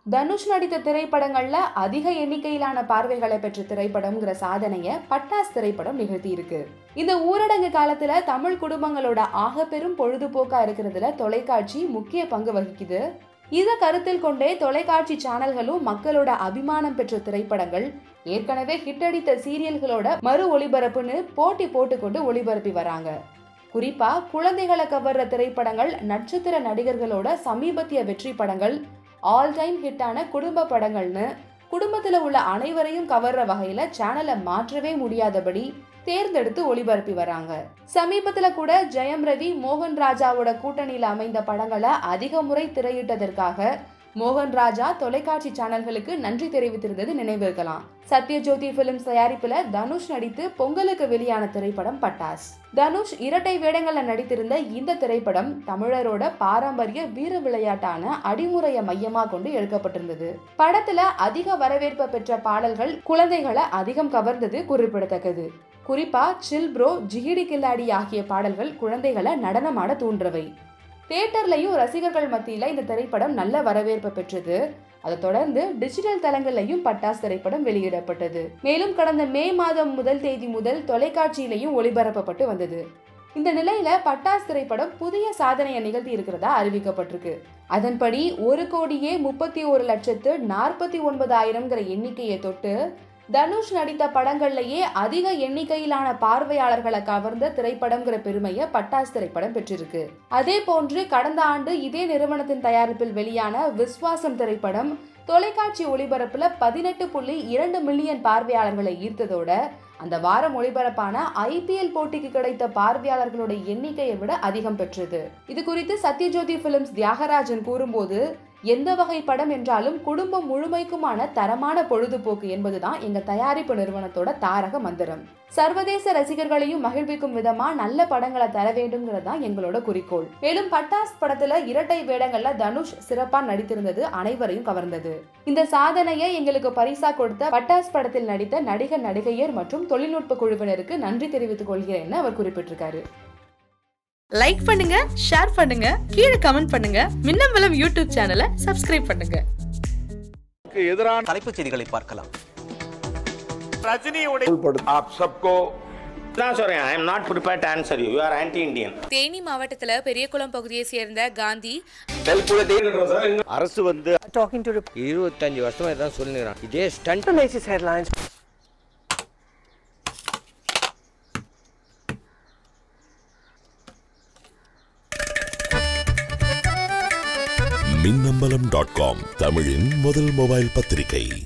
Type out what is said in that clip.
தனுஷ் நடித்த திரைப்படங்கள்ல அதிக எண்ணிக்கையிலான பார்வைகளை பெற்ற திரைப்படம்ங்கிற சாதனையை பட்டாஸ் திரைப்படம் நிகழ்த்தி இருக்கு இந்த ஊரடங்கு காலத்துல தமிழ் குடும்பங்களோட ஆக பெரும் பொழுதுபோக்கா இருக்கிறதுல தொலைக்காட்சி முக்கிய பங்கு வகிக்குது இதை கருத்தில் கொண்டே தொலைக்காட்சி சேனல்களும் மக்களோட அபிமானம் பெற்ற திரைப்படங்கள் ஏற்கனவே ஹிட் அடித்த சீரியல்களோட மறு ஒளிபரப்புன்னு போட்டி போட்டுக்கொண்டு ஒளிபரப்பி வராங்க குறிப்பா குழந்தைகளை கவர்ற திரைப்படங்கள் நட்சத்திர நடிகர்களோட சமீபத்திய வெற்றி படங்கள் ஆல் டைம் ஹிட்டான குடும்ப படங்கள்னு குடும்பத்துல உள்ள அனைவரையும் கவர்ற வகையில சேனலை மாற்றவே முடியாதபடி தேர்ந்தெடுத்து ஒளிபரப்பி வராங்க சமீபத்துல கூட ஜெயம் ரவி மோகன் ராஜாவோட கூட்டணியில அமைந்த படங்களை அதிக முறை திரையிட்டதற்காக மோகன் ராஜா தொலைக்காட்சி சேனல்களுக்கு நன்றி தெரிவித்திருந்தது நினைவிருக்கலாம் சத்யஜோதி பிலிம்ஸ் தயாரிப்புல தனுஷ் நடித்து பொங்கலுக்கு வெளியான திரைப்படம் பட்டாஸ் தனுஷ் இரட்டை வேடங்கள்ல நடித்திருந்த இந்த திரைப்படம் தமிழரோட பாரம்பரிய வீர விளையாட்டான அடிமுறையை மையமா கொண்டு எடுக்கப்பட்டிருந்தது படத்துல அதிக வரவேற்பு பெற்ற பாடல்கள் குழந்தைகளை அதிகம் கவர்ந்தது குறிப்பிடத்தக்கது குறிப்பா சில் ப்ரோ ஜிகிடி கில்லாடி ஆகிய பாடல்கள் குழந்தைகளை நடனமாட தூண்டுறவை தியேட்டர்லையும் ரசிகர்கள் மத்தியில இந்த திரைப்படம் நல்ல வரவேற்பு பெற்றது அதை தொடர்ந்து டிஜிட்டல் தளங்கள்லையும் பட்டாஸ் திரைப்படம் வெளியிடப்பட்டது மேலும் கடந்த மே மாதம் முதல் தேதி முதல் தொலைக்காட்சியிலையும் ஒளிபரப்பப்பட்டு வந்தது இந்த நிலையில பட்டாஸ் திரைப்படம் புதிய சாதனையை நிகழ்த்தி இருக்கிறதா அறிவிக்கப்பட்டிருக்கு அதன்படி ஒரு கோடியே முப்பத்தி ஒரு லட்சத்து நாற்பத்தி ஒன்பதாயிரம்ங்கிற எண்ணிக்கையை தொட்டு தனுஷ் நடித்த படங்கள்லயே அதிக எண்ணிக்கையிலான பார்வையாளர்களை கவர்ந்த திரைப்படம்ங்கிற பெருமையை பட்டாஸ் திரைப்படம் பெற்றிருக்கு அதே போன்று கடந்த ஆண்டு இதே நிறுவனத்தின் தயாரிப்பில் வெளியான விஸ்வாசம் திரைப்படம் தொலைக்காட்சி ஒளிபரப்புல பதினெட்டு புள்ளி இரண்டு மில்லியன் பார்வையாளர்களை ஈர்த்ததோட அந்த வாரம் ஒளிபரப்பான ஐபிஎல் போட்டிக்கு கிடைத்த பார்வையாளர்களோட எண்ணிக்கையை விட அதிகம் பெற்றது இது குறித்து சத்யஜோதி பிலிம்ஸ் தியாகராஜன் கூறும்போது எந்த வகை படம் என்றாலும் குடும்பம் முழுமைக்குமான தரமான பொழுதுபோக்கு என்பதுதான் எங்க தயாரிப்பு நிறுவனத்தோட தாரக மந்திரம் சர்வதேச ரசிகர்களையும் மகிழ்விக்கும் விதமா நல்ல படங்களை தர வேண்டும்ங்கிறது தான் எங்களோட குறிக்கோள் மேலும் பட்டாஸ் படத்துல இரட்டை வேடங்கள்ல தனுஷ் சிறப்பா நடித்திருந்தது அனைவரையும் கவர்ந்தது இந்த சாதனையை எங்களுக்கு பரிசா கொடுத்த பட்டாஸ் படத்தில் நடித்த நடிகர் நடிகையர் மற்றும் தொழில்நுட்ப குழுவினருக்கு நன்றி தெரிவித்துக் கொள்கிறேன்னு அவர் குறிப்பிட்டிருக்காரு லைக் பண்ணுங்க ஷேர் பண்ணுங்க கீழே கமெண்ட் பண்ணுங்க மின்னம்பலம் யூடியூப் சேனலை சப்ஸ்கிரைப் பண்ணுங்க எதிரான தலைப்புச் செய்திகளை பார்க்கலாம் ரஜினியுடைய आप सबको நான் சொல்றேன் I am not prepare to answer you you are anti Indian Theni மாவட்டத்துல பெரியகுளம் பகுதியை சேர்ந்த காந்தி அரசு வந்து இருபத்தஞ்சு வருஷமா இதான் சொல்லுங்கிறான் இதே ஸ்டண்ட் மின்னம்பலம் டாட் காம் தமிழின் முதல் மொபைல் பத்திரிகை